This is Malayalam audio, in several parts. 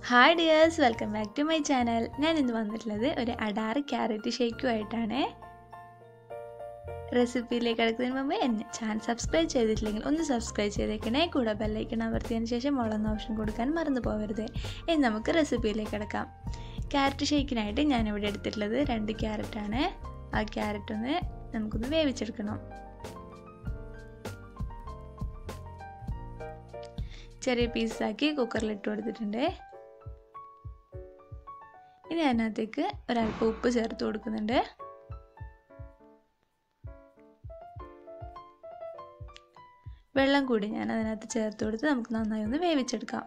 hi dears welcome back to my channel ഞാൻ ഇന്ന് വന്നിട്ടുള്ളത് ഒരു അടാറ് ക്യാരറ്റ് ഷേക്കുമായിട്ടാണ് റെസിപ്പിയിലേക്ക് കിടക്കുന്നതിന് മുമ്പ് എന്നെ ചാനൽ സബ്സ്ക്രൈബ് ചെയ്തിട്ടില്ലെങ്കിൽ ഒന്ന് സബ്സ്ക്രൈബ് ചെയ്തേക്കണേ കൂടെ ബെല്ലൈക്കൺ അമർത്തിയതിന് ശേഷം മുളന്ന ഓപ്ഷൻ കൊടുക്കാൻ മറന്നു പോകരുത് ഇനി നമുക്ക് റെസിപ്പിയിലേക്ക് കിടക്കാം ക്യാരറ്റ് ഷേക്കിനായിട്ട് ഞാനിവിടെ എടുത്തിട്ടുള്ളത് രണ്ട് ക്യാരറ്റാണ് ആ ക്യാരറ്റ് ഒന്ന് നമുക്കൊന്ന് വേവിച്ചെടുക്കണം ചെറിയ പീസാക്കി കുക്കറിൽ ഇട്ട് കൊടുത്തിട്ടുണ്ട് ഇനി അതിനകത്തേക്ക് ഒരല്പം ഉപ്പ് ചേർത്ത് കൊടുക്കുന്നുണ്ട് വെള്ളം കൂടി ഞാൻ അതിനകത്ത് ചേർത്ത് കൊടുത്ത് നമുക്ക് നന്നായി ഒന്ന് വേവിച്ചെടുക്കാം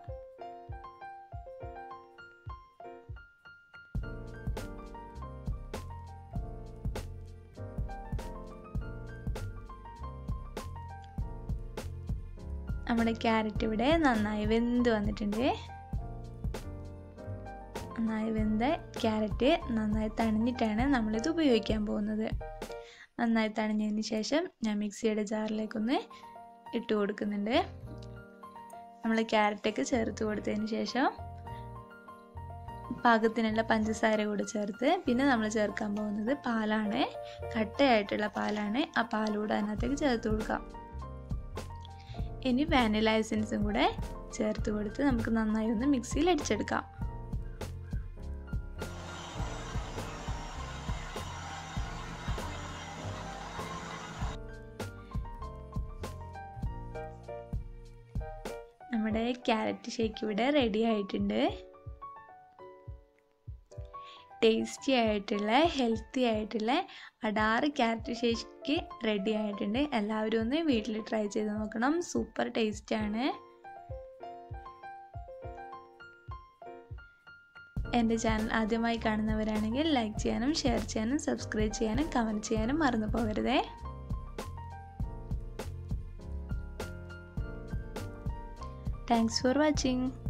നമ്മുടെ ക്യാരറ്റ് ഇവിടെ നന്നായി വെന്ത് വന്നിട്ടുണ്ട് നന്നായി വെന്ത ക്യാരറ്റ് നന്നായി തണിഞ്ഞിട്ടാണ് നമ്മളിത് ഉപയോഗിക്കാൻ പോകുന്നത് നന്നായി തണിഞ്ഞതിന് ശേഷം ഞാൻ മിക്സിയുടെ ജാറിലേക്കൊന്ന് ഇട്ട് കൊടുക്കുന്നുണ്ട് നമ്മൾ ക്യാരറ്റൊക്കെ ചേർത്ത് കൊടുത്തതിന് ശേഷം പാകത്തിനുള്ള പഞ്ചസാര കൂടെ ചേർത്ത് പിന്നെ നമ്മൾ ചേർക്കാൻ പോകുന്നത് പാലാണ് കട്ടയായിട്ടുള്ള പാലാണ് ആ പാലൂടെ അതിനകത്തേക്ക് ചേർത്ത് കൊടുക്കാം ഇനി വാനില എസൻസും കൂടെ ചേർത്ത് കൊടുത്ത് നമുക്ക് നന്നായി ഒന്ന് മിക്സിയിൽ അടിച്ചെടുക്കാം നമ്മുടെ ക്യാരറ്റ് ഷേക്ക് ഇവിടെ റെഡി ആയിട്ടുണ്ട് ടേസ്റ്റി ആയിട്ടുള്ള ഹെൽത്തി ആയിട്ടുള്ള അടാറ് ക്യാരറ്റ് ഷേക്ക് റെഡി ആയിട്ടുണ്ട് എല്ലാവരും ഒന്ന് വീട്ടിൽ ട്രൈ ചെയ്ത് നോക്കണം സൂപ്പർ ടേസ്റ്റാണ് എൻ്റെ ചാനൽ ആദ്യമായി കാണുന്നവരാണെങ്കിൽ ലൈക്ക് ചെയ്യാനും ഷെയർ ചെയ്യാനും സബ്സ്ക്രൈബ് ചെയ്യാനും കമൻറ്റ് ചെയ്യാനും മറന്നു പോകരുതേ താങ്ക്സ് ഫോർ വാച്ചിങ്